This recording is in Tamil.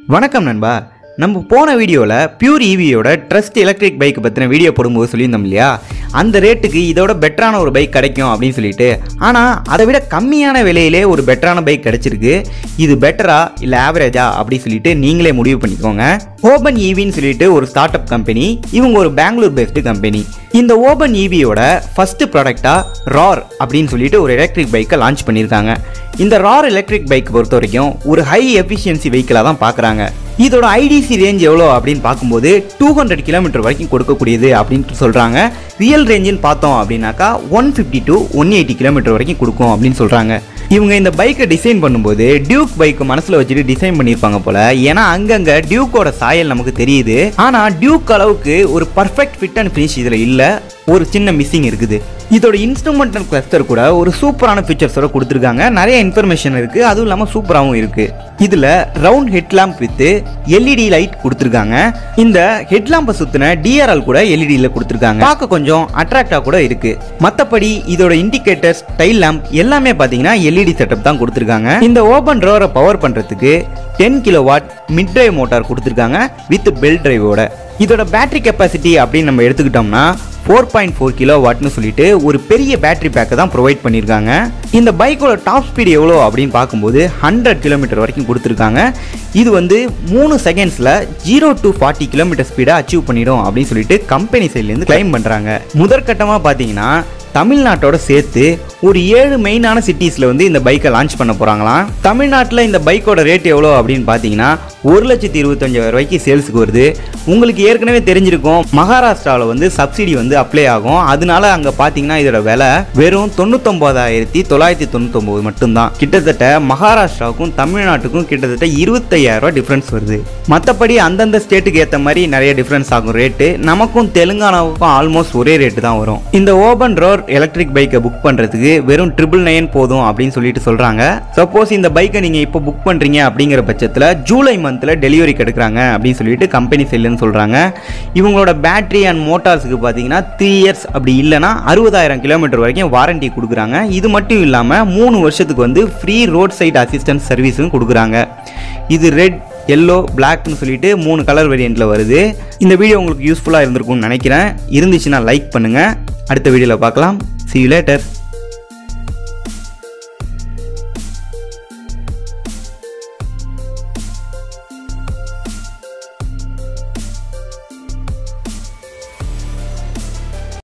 வணக்கம் நண்பா நம்ம போன வீடியோவில் பியூர் ஈவியோட ட்ரஸ்ட் எலக்ட்ரிக் பைக் பற்றின வீடியோ போடும்போது சொல்லியிருந்தோம் இல்லையா அந்த ரேட்டுக்கு இதோட பெட்டரான ஒரு பைக் கிடைக்கும் அப்படின்னு சொல்லிட்டு ஆனால் அதை விட கம்மியான விலையிலே ஒரு பெட்டரான பைக் கிடைச்சிருக்கு இது பெட்டரா இல்லை ஆவரேஜா அப்படி சொல்லிட்டு நீங்களே முடிவு பண்ணிக்கோங்க ஓபன் ஈவின்னு சொல்லிட்டு ஒரு ஸ்டார்ட் அப் கம்பெனி இவங்க ஒரு பெங்களூர் பேஸ்டு கம்பெனி இந்த ஓபன் ஈவியோட ஃபர்ஸ்ட் ப்ராடக்டாக ரார் அப்படின்னு சொல்லிட்டு ஒரு எலக்ட்ரிக் பைக்கை லான்ச் பண்ணியிருக்காங்க இந்த ரார் எலக்ட்ரிக் பைக் பொறுத்த வரைக்கும் ஒரு ஹை எஃபிஷியன்சி வெஹிக்கிளாக தான் பார்க்குறாங்க இதோட ஐடிசி ரேஞ்ச் எவ்வளோ அப்படின்னு பார்க்கும்போது டூ ஹண்ட்ரட் கிலோமீட்டர் வரைக்கும் கொடுக்கக்கூடியது அப்படின்ட்டு சொல்கிறாங்க ரியல் ரேஞ்சுன்னு பார்த்தோம் அப்படின்னாக்கா one fifty to one eighty kilometre வரைக்கும் கொடுக்கும் அப்படின்னு சொல்கிறாங்க இவங்க இந்த பைக்கை டிசைன் பண்ணும்போது டியூக் பைக் மனசில் வச்சுட்டு டிசைன் பண்ணியிருப்பாங்க போல ஏன்னா அங்கங்கே டியூக்கோட சாயல் நமக்கு தெரியுது ஆனால் டியூக் அளவுக்கு ஒரு பர்ஃபெக்ட் ஃபிட் அண்ட் ஃபினிஷ் இதில் இல்லை ஒரு சின்ன மிஸ்ஸிங் இருக்குது இதோட இன்ஸ்ட்ருமெண்டல் கிளஸ்டர் கூட ஒரு சூப்பரான ஃபீச்சர்ஸோட கொடுத்துருக்காங்க நிறைய இன்ஃபர்மேஷன் இருக்குது அதுவும் இல்லாமல் சூப்பராகவும் இருக்குது இதில் round headlamp with LED light கொடுத்துருக்காங்க இந்த ஹெட்லாம்பை சுற்றின டிஆர்எல் கூட எல்இடியில் கொடுத்துருக்காங்க பார்க்க கொஞ்சம் அட்ராக்டாக கூட இருக்கு மற்றபடி இதோட இண்டிகேட்டர்ஸ் டைல் லேம்ப் எல்லாமே பார்த்தீங்கன்னா எல்இடி செட்டப் தான் கொடுத்துருக்காங்க இந்த ஓபன் ரோரை பவர் பண்ணுறதுக்கு ten kilowatt mid drive motor கொடுத்துருக்காங்க வித் பெல் டிரைவோட இதோட பேட்டரி கெப்பாசிட்டி அப்படின்னு நம்ம எடுத்துக்கிட்டோம்னா ஃபோர் பாயிண்ட் ஃபோர் கிலோ வாட்னு சொல்லிட்டு ஒரு பெரிய பேட்டரி பேக்கை தான் ப்ரொவைட் பண்ணியிருக்காங்க இந்த பைக்கோட டாப் ஸ்பீடு எவ்வளோ அப்படின்னு பார்க்கும்போது ஹண்ட்ரட் கிலோமீட்டர் வரைக்கும் கொடுத்துருக்காங்க இது வந்து மூணு செகண்ட்ஸில் ஜீரோ டு ஃபார்ட்டி கிலோமீட்டர் ஸ்பீடை அச்சீவ் பண்ணிடும் அப்படின்னு சொல்லிட்டு கம்பெனி சைட்லேருந்து கிளைம் பண்ணுறாங்க முதற்கட்டமாக பார்த்தீங்கன்னா தமிழ்நாட்டோட சேர்த்து ஒரு ஏழு மெயினான சிட்டிஸில் வந்து இந்த பைக்கை லான்ச் பண்ண போகிறாங்களாம் தமிழ்நாட்டில் இந்த பைக்கோட ரேட் எவ்வளோ அப்படின்னு பார்த்தீங்கன்னா ஒரு லட்சத்தி இருபத்தஞ்சாயிரம் ரூபாய்க்கு சேல்ஸுக்கு வருது உங்களுக்கு ஏற்கனவே தெரிஞ்சிருக்கும் மகாராஷ்டிராவில் வந்து சப்சிடி வந்து அப்ளை ஆகும் அதனால அங்கே பார்த்தீங்கன்னா இதோட விலை வெறும் தொண்ணூத்தொம்பதாயிரத்தி தொள்ளாயிரத்தி தொண்ணூத்தொம்பது மட்டும்தான் கிட்டத்தட்ட மகாராஷ்டிராவுக்கும் தமிழ்நாட்டுக்கும் கிட்டத்தட்ட இருபத்தையாயிரம் ரூபாய் டிஃப்ரென்ஸ் வருது மற்றபடி அந்தந்த ஸ்டேட்டுக்கு ஏற்ற மாதிரி நிறைய டிஃப்ரென்ஸ் ஆகும் ரேட்டு நமக்கும் தெலுங்கானாவுக்கும் ஆல்மோஸ்ட் ஒரே ரேட்டு தான் வரும் இந்த ஓபன் ரோர் எலக்ட்ரிக் பைக்கை புக் பண்ணுறதுக்கு வெறும் ட்ரிபிள் நைன் போதும் அப்படின்னு சொல்லிட்டு சொல்கிறாங்க சப்போஸ் இந்த பைக்கை நீங்கள் இப்போ புக் பண்ணுறீங்க அப்படிங்கிற பட்சத்தில் ஜூலை மந்தில் டெலிவரி கிடைக்கிறாங்க அப்படின்னு சொல்லிட்டு கம்பெனி சைட்லேருந்து சொல்கிறாங்க இவங்களோட பேட்டரி அண்ட் மோட்டார்ஸுக்கு பார்த்தீங்கன்னா த்ரீ இயர்ஸ் அப்படி இல்லைன்னா அறுபதாயிரம் கிலோமீட்டர் வரைக்கும் வாரண்டி கொடுக்குறாங்க இது மட்டும் இல்லாமல் மூணு வருஷத்துக்கு வந்து ஃப்ரீ ரோட் சைட் அசிஸ்டன்ஸ் சர்வீஸும் கொடுக்குறாங்க இது ரெட் எல்லோ பிளாக்னு சொல்லிட்டு மூணு கலர் வேரியண்ட்டில் வருது இந்த வீடியோ உங்களுக்கு யூஸ்ஃபுல்லாக இருந்திருக்கும்னு நினைக்கிறேன் இருந்துச்சுன்னா லைக் பண்ணுங்கள் அடுத்த வீடியோவில் பார்க்கலாம் see you later